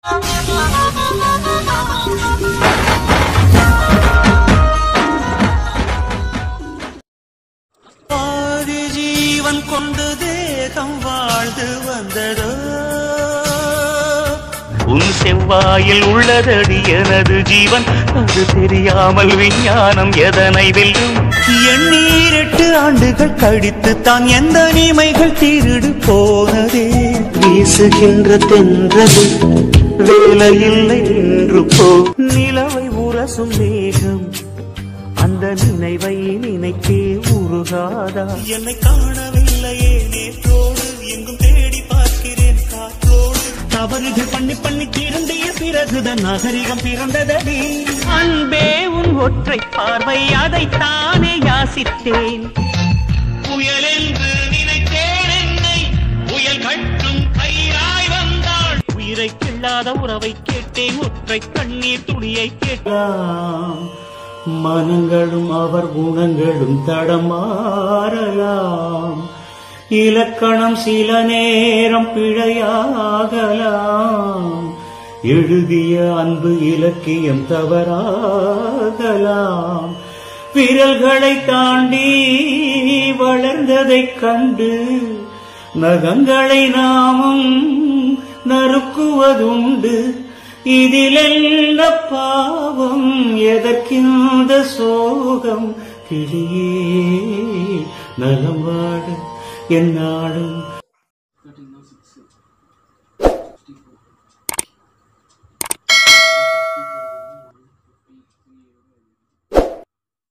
ஆதி ஜீவன் கொண்டு தேகம் வாழ்ந்து வந்ததோ உன் செவ்வாயில் உள்ளதடி எனது ஜீவன் அது தெரியாமல் விஞ்ஞானம் எதனை வெல்லும் எண்ணீரெட்டு ஆண்டுகள் கழித்து தான் எந்த நீமைகள் திருடு போனதே வீசுகின்ற தென்றது வேலையில்லை என்று போ நிலவை உரசும் மேகம் அந்த நினைவை நினைத்தே உருகாதா என்னை காணவில்லையே நேற்றோடு எங்கும் தேடி பார்க்கிறேன் காற்றோடு தவறுகள் பண்ணி பண்ணி திருந்திய பிறகுதான் நாகரிகம் பிறந்ததடி அன்பே உன் ஒற்றை பார்வை அதைத்தானே யாசித்தேன் புயல் என்று நினைத்தேன் என்னை புயல் கட்டும் கயிறாய் வந்தாள் உயிரை கிள்ளாத உறவை கேட்டேன் ஒற்றை கண்ணீர் துளியை கேட்டேன் மனங்களும் அவர் குணங்களும் தடமாறலாம் இலக்கணம் சில நேரம் பிழையாகலாம் எழுதிய அன்பு இலக்கியம் தவறாகலாம் விரல்களை தாண்டி வளர்ந்ததைக் கண்டு நகங்களை நாமும் நறுக்குவதுண்டு இதிலெல்ல பாவம் எதற்கிந்த சோகம் கிளியே நலம் வாழ என்னாடும்